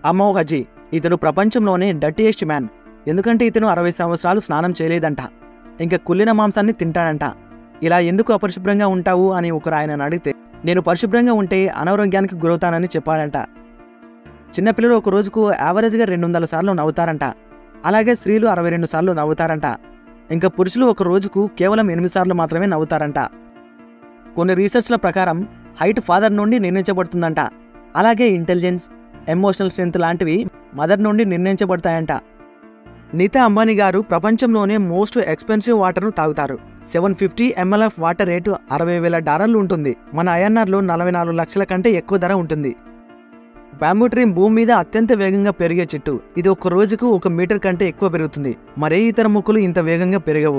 అమ్మో హజీ ఇతను ప్రపంచంలోనే డర్టీయెస్ట్ మ్యాన్ ఎందుకంటే ఇతను అరవై సంవత్సరాలు స్నానం చేయలేదంట ఇంకా కుళ్ళిన మాంసాన్ని తింటాడంట ఇలా ఎందుకు అపరిశుభ్రంగా ఉంటావు అని ఒకరు ఆయనను అడిగితే నేను పరిశుభ్రంగా ఉంటే అనారోగ్యానికి గురవుతానని చెప్పాడంట చిన్నపిల్లలు ఒక రోజుకు యావరేజ్గా రెండు వందల సార్లు నవ్వుతారంట అలాగే స్త్రీలు అరవై రెండు సార్లు నవ్వుతారంట ఇంకా పురుషులు ఒక రోజుకు కేవలం ఎనిమిది సార్లు మాత్రమే నవ్వుతారంట కొన్ని రీసెర్చ్ల ప్రకారం హైట్ ఫాదర్ నుండి నిర్ణయించబడుతుందంట అలాగే ఇంటెలిజెన్స్ ఎమోషనల్ స్ట్రెంత్ లాంటివి మదర్ నుండి నిర్ణయించబడతాయంట నీతా అంబానీ గారు ప్రపంచంలోనే మోస్ట్ ఎక్స్పెన్సివ్ వాటర్ను తాగుతారు seven fifty ML of water rate అరవై వేల డాలర్లు ఉంటుంది మన ఐఎన్ఆర్లో నలభై నాలుగు లక్షల కంటే ఎక్కువ ధర ఉంటుంది బ్యాంబూ ట్రీ భూమి మీద అత్యంత వేగంగా పెరిగే చెట్టు ఇది ఒక రోజుకు ఒక మీటర్ కంటే ఎక్కువ పెరుగుతుంది మరే ఇతర మొక్కలు ఇంత వేగంగా పెరగవు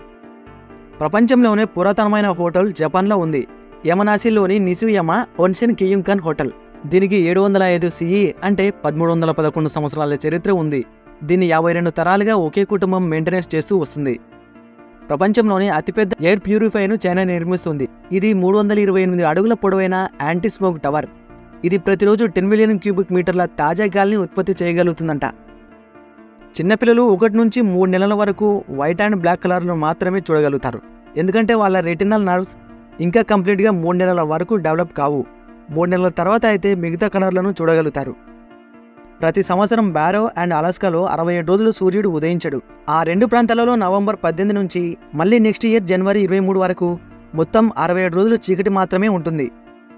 ప్రపంచంలోనే పురాతనమైన హోటల్ జపాన్లో ఉంది యమనాసిలోని నిసుయమా ఒన్సెన్ కియుంకన్ హోటల్ దీనికి ఏడు వందల ఐదు సిఈ అంటే పదమూడు వందల పదకొండు సంవత్సరాల చరిత్ర ఉంది దీన్ని యాభై రెండు తరాలుగా ఒకే కుటుంబం మెయింటెనెన్స్ చేస్తూ వస్తుంది ప్రపంచంలోనే అతిపెద్ద ఎయిర్ ప్యూరిఫైను చైనా నిర్మిస్తుంది ఇది మూడు వందల ఇరవై ఎనిమిది అడుగుల పొడవైన యాంటీ స్మోక్ టవర్ ఇది ప్రతిరోజు టెన్ మిలియన్ క్యూబిక్ మీటర్ల తాజా గాలిని ఉత్పత్తి చేయగలుగుతుందంట చిన్నపిల్లలు ఒకటి నుంచి మూడు నెలల వరకు వైట్ అండ్ బ్లాక్ కలర్ను మాత్రమే చూడగలుగుతారు ఎందుకంటే వాళ్ళ రెటినల్ నర్వ్స్ ఇంకా కంప్లీట్గా మూడు నెలల వరకు డెవలప్ కావు మూడు నెలల తర్వాత అయితే మిగతా కలర్లను చూడగలుగుతారు ప్రతి సంవత్సరం బారో అండ్ అలాస్కాలో అరవై ఏడు రోజులు సూర్యుడు ఉదయించడు ఆ రెండు ప్రాంతాలలో నవంబర్ పద్దెనిమిది నుంచి మళ్ళీ నెక్స్ట్ ఇయర్ జనవరి ఇరవై మూడు వరకు మొత్తం అరవై ఏడు రోజులు చీకటి మాత్రమే ఉంటుంది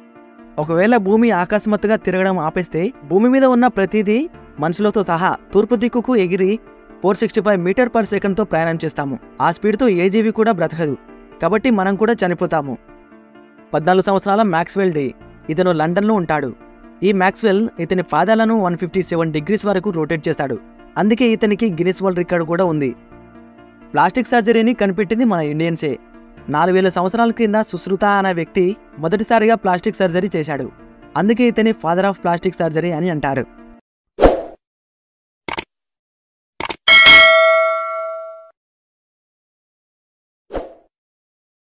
ఒకవేళ భూమి అకస్మాత్తుగా తిరగడం ఆపేస్తే భూమి మీద ఉన్న ప్రతిదీ మనుషులతో సహా తూర్పు దిక్కుకు ఎగిరి four sixty five meter per సెకండ్తో ప్రయాణం చేస్తాము ఆ స్పీడ్తో ఏ జీవి కూడా బ్రతకదు కాబట్టి మనం కూడా చనిపోతాము పద్నాలుగు సంవత్సరాల మ్యాక్స్వెల్ డే ఇతను లండన్లో ఉంటాడు ఈ మ్యాక్స్వెల్ ఇతని పాదాలను వన్ ఫిఫ్టీ సెవెన్ డిగ్రీస్ వరకు రొటేట్ చేస్తాడు అందుకే ఇతనికి గిన్నిస్ వరల్డ్ రికార్డు కూడా ఉంది ప్లాస్టిక్ సర్జరీని కనిపెట్టింది మన ఇండియన్సే నాలుగు వేల సంవత్సరాల క్రింద సుశ్రుత అనే వ్యక్తి మొదటిసారిగా ప్లాస్టిక్ సర్జరీ చేశాడు అందుకే ఇతని ఫాదర్ ఆఫ్ ప్లాస్టిక్ సర్జరీ అని అంటారు